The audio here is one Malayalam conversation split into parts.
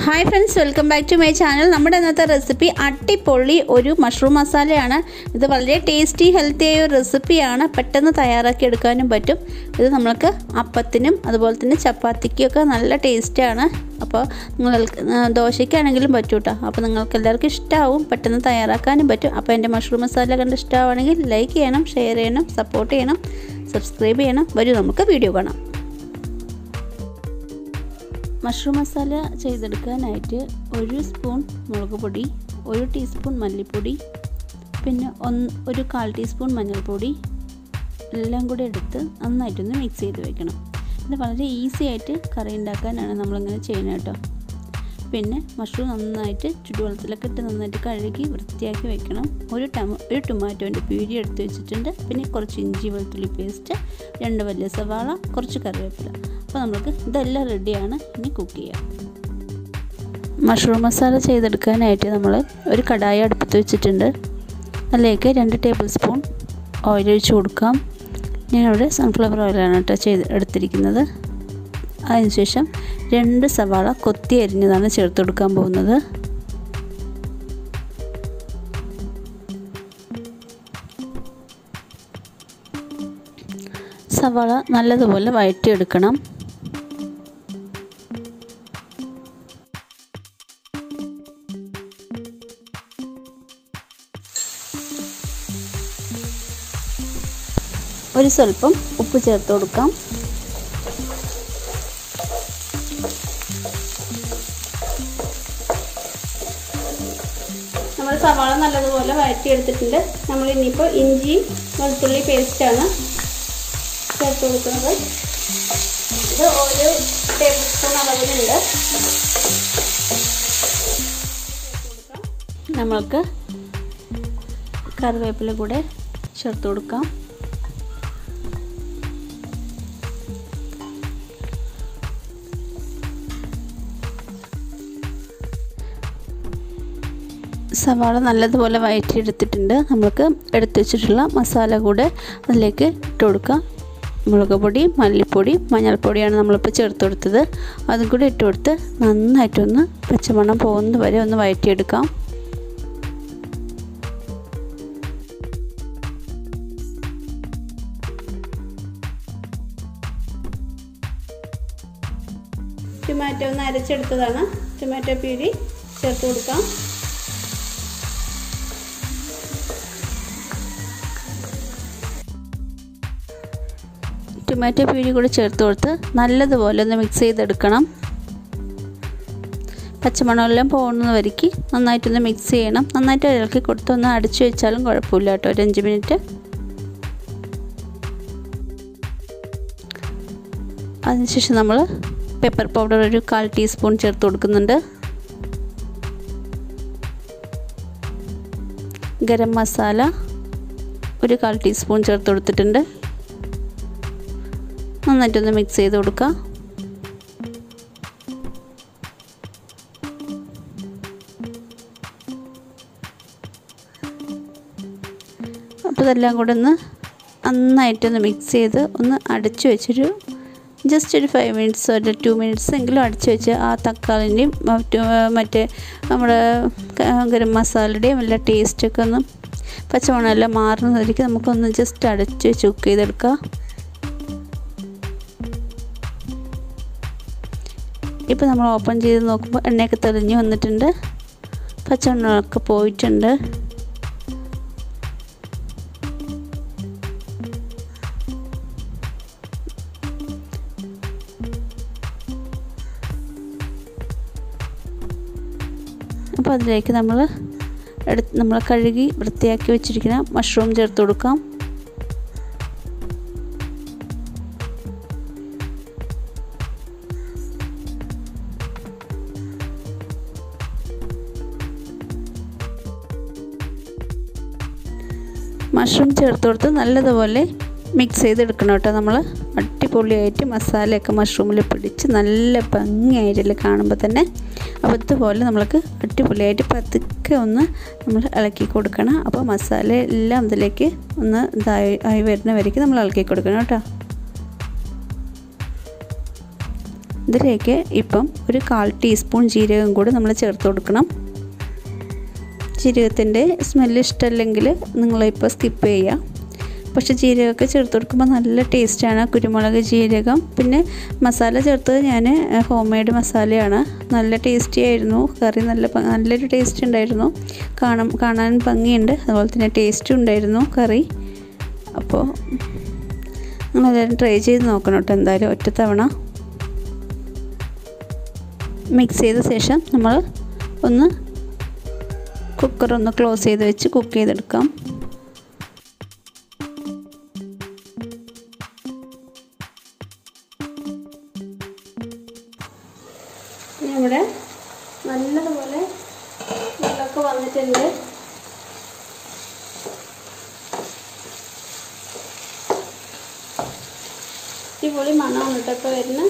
hi friends welcome back to my channel നമ്മുടെ ഇന്നത്തെ റെസിപ്പി അട്ടിപ്പൊള്ളി ഒരു മഷ്റൂം മസാലയാണ് ഇത് വളരെ ടേസ്റ്റി ഹെൽത്തി ആയ ഒരു റെസിപ്പിയാണ് പെട്ടെന്ന് തയ്യാറാക്കി എടുക്കാനും പറ്റും ഇത് നമ്മൾക്ക് അപ്പത്തിനും അതുപോലെ തന്നെ ചപ്പാത്തിക്കൊക്കെ നല്ല ടേസ്റ്റാണ് അപ്പോൾ നിങ്ങൾ ദോശയ്ക്കാണെങ്കിലും പറ്റും കേട്ടോ അപ്പോൾ നിങ്ങൾക്ക് എല്ലാവർക്കും ഇഷ്ടമാവും പെട്ടെന്ന് തയ്യാറാക്കാനും പറ്റും അപ്പോൾ എൻ്റെ മഷ്റൂം മസാല കണ്ട് ഇഷ്ടമാണെങ്കിൽ ലൈക്ക് ചെയ്യണം ഷെയർ ചെയ്യണം സപ്പോർട്ട് ചെയ്യണം സബ്സ്ക്രൈബ് ചെയ്യണം വരും നമുക്ക് വീഡിയോ കാണാം മഷ്റൂം മസാല ചെയ്തെടുക്കാനായിട്ട് ഒരു സ്പൂൺ മുളക് പൊടി ഒരു ടീസ്പൂൺ മല്ലിപ്പൊടി പിന്നെ ഒന്ന് ഒരു കാൽ ടീസ്പൂൺ മഞ്ഞൾപ്പൊടി എല്ലാം കൂടി എടുത്ത് നന്നായിട്ടൊന്ന് മിക്സ് ചെയ്ത് വെക്കണം ഇത് വളരെ ഈസി ആയിട്ട് കറി ഉണ്ടാക്കാനാണ് നമ്മളിങ്ങനെ ചെയ്യുന്നത് കേട്ടോ പിന്നെ മഷ്റൂം നന്നായിട്ട് ചുടുവെള്ളത്തിലൊക്കെ ഇട്ട് നന്നായിട്ട് കഴുകി വൃത്തിയാക്കി വെക്കണം ഒരു ടമ ഒരു ടൊമാറ്റോൻ്റെ പ്യൂരി എടുത്ത് വെച്ചിട്ടുണ്ട് പിന്നെ കുറച്ച് ഇഞ്ചി വെളുത്തുള്ളി പേസ്റ്റ് രണ്ട് വലിയ സവാള കുറച്ച് കറിവേപ്പില അപ്പോൾ നമുക്ക് ഇതെല്ലാം റെഡിയാണ് ഇനി കുക്ക് ചെയ്യാം മഷ്റൂം മസാല ചെയ്തെടുക്കാനായിട്ട് നമ്മൾ ഒരു കടായി അടുപ്പത്ത് വെച്ചിട്ടുണ്ട് അതിലേക്ക് രണ്ട് ടേബിൾ സ്പൂൺ ഓയിൽ ഒഴിച്ച് കൊടുക്കാം ഞാനിവിടെ സൺഫ്ലവർ ഓയിലാണ് കേട്ടോ ചെയ്ത് എടുത്തിരിക്കുന്നത് അതിനുശേഷം രണ്ട് സവാള കൊത്തി അരിഞ്ഞതാണ് ചേർത്ത് കൊടുക്കാൻ പോകുന്നത് സവാള നല്ലതുപോലെ വഴറ്റിയെടുക്കണം ഒരു സ്വല്പം ഉപ്പ് ചേർത്ത് കൊടുക്കാം നമ്മൾ സവാള നല്ലതുപോലെ വഴറ്റിയെടുത്തിട്ടുണ്ട് നമ്മൾ ഇനിയിപ്പോൾ ഇഞ്ചി വെളുത്തുള്ളി പേസ്റ്റാണ് ചേർത്ത് കൊടുക്കുന്നത് ഇത് ഒരു ടേബിൾ സ്പൂൺ അളവിലുണ്ട് നമ്മൾക്ക് കറിവേപ്പില കൂടെ ചേർത്ത് കൊടുക്കാം സവാള നല്ലതുപോലെ വഴറ്റിയെടുത്തിട്ടുണ്ട് നമുക്ക് എടുത്തു വെച്ചിട്ടുള്ള മസാല കൂടെ അതിലേക്ക് ഇട്ട് കൊടുക്കാം മുളക് പൊടി മല്ലിപ്പൊടി മഞ്ഞൾപ്പൊടിയാണ് നമ്മളിപ്പോൾ ചേർത്ത് കൊടുത്തത് അതും കൂടി ഇട്ട് കൊടുത്ത് നന്നായിട്ടൊന്ന് പച്ചമണം പോകുന്നത് വരെ ഒന്ന് വഴറ്റിയെടുക്കാം ടൊമാറ്റോ ഒന്ന് അരച്ചെടുത്തതാണ് ടൊമാറ്റോ പ്യൂരി ചേർത്ത് കൊടുക്കാം ടൊമാറ്റോ പ്യൂരി കൂടി ചേർത്ത് കൊടുത്ത് നല്ലതുപോലെ ഒന്ന് മിക്സ് ചെയ്തെടുക്കണം പച്ചമണമെല്ലാം പോകുന്ന വരയ്ക്ക് നന്നായിട്ടൊന്ന് മിക്സ് ചെയ്യണം നന്നായിട്ട് ഇളക്കി കൊടുത്ത് ഒന്ന് അടിച്ചു വെച്ചാലും കുഴപ്പമില്ല കേട്ടോ ഒരു അഞ്ച് മിനിറ്റ് അതിനുശേഷം നമ്മൾ പെപ്പർ പൗഡർ ഒരു കാൽ ടീസ്പൂൺ ചേർത്ത് കൊടുക്കുന്നുണ്ട് ഗരം മസാല ഒരു കാൽ ടീസ്പൂൺ ചേർത്ത് കൊടുത്തിട്ടുണ്ട് നന്നായിട്ടൊന്ന് മിക്സ് ചെയ്ത് കൊടുക്കുക അപ്പോൾ ഇതെല്ലാം കൂടെ ഒന്ന് നന്നായിട്ടൊന്ന് മിക്സ് ചെയ്ത് ഒന്ന് അടച്ചു വെച്ചൊരു ജസ്റ്റ് ഒരു ഫൈവ് മിനിറ്റ്സ് ഒരു ടു മിനിറ്റ്സ് എങ്കിലും അടച്ചു വെച്ച് ആ തക്കാളിൻ്റെയും മറ്റേ നമ്മുടെ ഗരം മസാലയുടെയും എല്ലാ ടേസ്റ്റൊക്കെ ഒന്ന് പച്ചമണമെല്ലാം മാറുന്നതായിരിക്കും നമുക്കൊന്ന് ജസ്റ്റ് അടച്ച് വെച്ച് കുക്ക് ചെയ്തെടുക്കാം ഇപ്പോൾ നമ്മൾ ഓപ്പൺ ചെയ്ത് നോക്കുമ്പോൾ എണ്ണയൊക്കെ തെളിഞ്ഞ് വന്നിട്ടുണ്ട് പച്ചവെണ്ണമൊക്കെ പോയിട്ടുണ്ട് അപ്പോൾ അതിലേക്ക് നമ്മൾ എടുത്ത് നമ്മൾ കഴുകി വൃത്തിയാക്കി വെച്ചിരിക്കുന്ന മഷ്റൂം ചേർത്ത് കൊടുക്കാം മഷ്റൂം ചേർത്ത് കൊടുത്ത് നല്ലതുപോലെ മിക്സ് ചെയ്തെടുക്കണം കേട്ടോ നമ്മൾ അടിപൊളിയായിട്ട് മസാലയൊക്കെ മഷ്റൂമിൽ പിടിച്ച് നല്ല ഭംഗിയായിട്ടല്ലേ കാണുമ്പോൾ തന്നെ അപ്പോൾ ഇതുപോലെ നമ്മൾക്ക് അടിപൊളിയായിട്ട് പതുക്കെ ഒന്ന് നമ്മൾ ഇളക്കി കൊടുക്കണം അപ്പോൾ മസാല എല്ലാം ഇതിലേക്ക് ഒന്ന് ഇതായി ആയി വരുന്ന വരയ്ക്ക് നമ്മൾ ഇളക്കി കൊടുക്കണം കേട്ടോ ഇതിലേക്ക് ഇപ്പം ഒരു കാൽ ടീസ്പൂൺ ജീരകം കൂടി നമ്മൾ ചേർത്ത് കൊടുക്കണം ജീരകത്തിൻ്റെ സ്മെല്ല് ഇഷ്ടമല്ലെങ്കിൽ നിങ്ങളിപ്പോൾ സ്കിപ്പ് ചെയ്യുക പക്ഷേ ജീരകമൊക്കെ ചേർത്ത് കൊടുക്കുമ്പോൾ നല്ല ടേസ്റ്റാണ് കുരുമുളക് ജീരകം പിന്നെ മസാല ചേർത്തത് ഞാൻ ഹോം മെയ്ഡ് മസാലയാണ് നല്ല ടേസ്റ്റി ആയിരുന്നു കറി നല്ല നല്ലൊരു ടേസ്റ്റ് ഉണ്ടായിരുന്നു കാണാൻ കാണാൻ ഭംഗിയുണ്ട് അതുപോലെ തന്നെ ടേസ്റ്റും ഉണ്ടായിരുന്നു കറി അപ്പോൾ നിങ്ങളെല്ലാവരും ട്രൈ ചെയ്ത് നോക്കണം കേട്ടോ എന്തായാലും ഒറ്റ തവണ മിക്സ് ചെയ്ത ശേഷം നമ്മൾ ഒന്ന് കുക്കർ ഒന്ന് ക്ലോസ് ചെയ്ത് വെച്ച് കുക്ക് ചെയ്തെടുക്കാം ഇവിടെ നല്ലതുപോലെ വെള്ളമൊക്കെ വന്നിട്ടുണ്ട് അടിപൊളി മണമാണ് കേട്ടോ ഇപ്പോൾ വരുന്നത്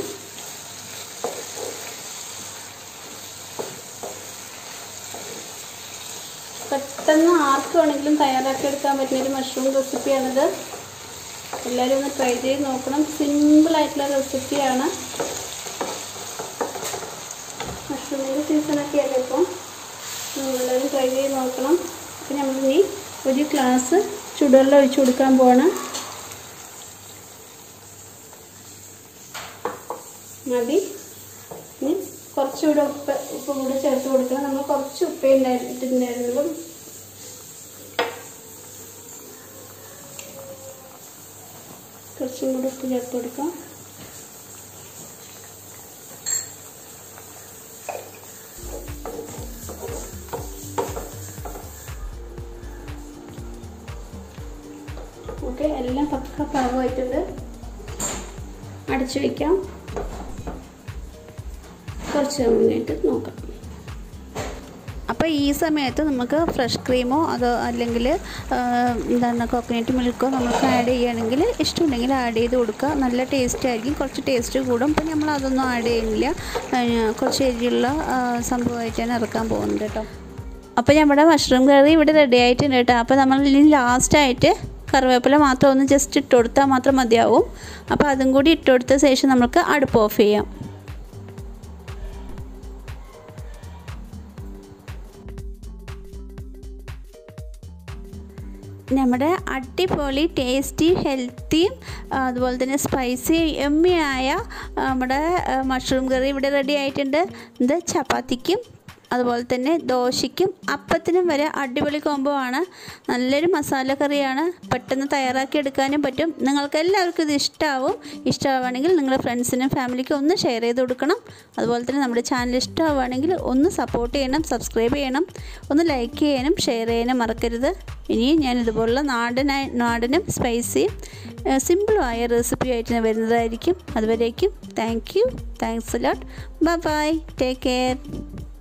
പെട്ടെന്ന് ആർക്ക് വേണമെങ്കിലും തയ്യാറാക്കി എടുക്കാൻ പറ്റുന്ന ഒരു മഷ്റൂം റെസിപ്പിയാണിത് എല്ലാവരും ഒന്ന് ട്രൈ ചെയ്ത് നോക്കണം സിമ്പിളായിട്ടുള്ള റെസിപ്പിയാണ് മഷ്റൂമിൻ്റെ സീസണൊക്കെ അല്ലേ ഇപ്പം എല്ലാവരും ട്രൈ ചെയ്ത് നോക്കണം അപ്പം നമ്മളിനി ഒരു ഗ്ലാസ് ചുടുവെള്ളം ഒഴിച്ചു കൊടുക്കാൻ പോവാണ് മതി ഇനി കുറച്ചുകൂടെ ഉപ്പ് ഉപ്പ് കൂടെ ചേർത്ത് കൊടുക്കണം നമ്മൾ കുറച്ച് ഉപ്പേ ഉണ്ടായിട്ടുണ്ടായിരുന്നുള്ളൂ കുറച്ചും കൂടെ ഉപ്പ് ചേർത്ത് കൊടുക്കാം ഓക്കെ എല്ലാം പക്ക പാകമായിട്ടുണ്ട് അടച്ചു വയ്ക്കാം കുറച്ച് കഴിഞ്ഞിട്ട് നോക്കാം അപ്പോൾ ഈ സമയത്ത് നമുക്ക് ഫ്രഷ് ക്രീമോ അതോ അല്ലെങ്കിൽ എന്താണ് കോക്കനട്ട് മിൽക്കോ നമുക്ക് ആഡ് ചെയ്യുകയാണെങ്കിൽ ഇഷ്ടമുണ്ടെങ്കിൽ ആഡ് ചെയ്ത് കൊടുക്കുക നല്ല ടേസ്റ്റ് ആയിരിക്കും കുറച്ച് ടേസ്റ്റ് കൂടും അപ്പം നമ്മൾ അതൊന്നും ആഡ് ചെയ്യുന്നില്ല കുറച്ച് എരിയുള്ള സംഭവമായിട്ടാണ് ഇറക്കാൻ പോകുന്നത് കേട്ടോ അപ്പോൾ നമ്മുടെ മഷ്റൂം കറി ഇവിടെ റെഡി ആയിട്ടുണ്ട് കേട്ടോ അപ്പോൾ നമ്മൾ ഇനി ലാസ്റ്റായിട്ട് കറിവേപ്പില മാത്രം ഒന്ന് ജസ്റ്റ് ഇട്ട് കൊടുത്താൽ മാത്രം മതിയാവും അപ്പോൾ അതും കൂടി ഇട്ട് കൊടുത്ത ശേഷം നമുക്ക് അടുപ്പ് ഓഫ് ചെയ്യാം നമ്മുടെ അടിപൊളി ടേസ്റ്റി ഹെൽത്തിയും അതുപോലെ തന്നെ സ്പൈസി എമ്മിയായ നമ്മുടെ മഷ്റൂം കറി ഇവിടെ റെഡി ആയിട്ടുണ്ട് ഇത് ചപ്പാത്തിക്കും അതുപോലെ തന്നെ ദോശയ്ക്കും അപ്പത്തിനും വരെ അടിപൊളി കോംബോ ആണ് നല്ലൊരു മസാല കറിയാണ് പെട്ടെന്ന് തയ്യാറാക്കി എടുക്കാനും പറ്റും നിങ്ങൾക്ക് എല്ലാവർക്കും ഇത് ഇഷ്ടമാവും ഇഷ്ടമാവുകയാണെങ്കിൽ നിങ്ങളുടെ ഫ്രണ്ട്സിനും ഫാമിലിക്കും ഒന്ന് ഷെയർ ചെയ്ത് കൊടുക്കണം അതുപോലെ തന്നെ നമ്മുടെ ചാനൽ ഇഷ്ടമാവുകയാണെങ്കിൽ ഒന്ന് സപ്പോർട്ട് ചെയ്യണം സബ്സ്ക്രൈബ് ചെയ്യണം ഒന്ന് ലൈക്ക് ചെയ്യാനും ഷെയർ ചെയ്യാനും മറക്കരുത് ഇനിയും ഞാൻ ഇതുപോലുള്ള നാടനായി നാടനും സ്പൈസിയും സിമ്പിളുമായ റെസിപ്പി ആയിട്ട് വരുന്നതായിരിക്കും അതുവരേക്കും thank you thanks lot bye bye take care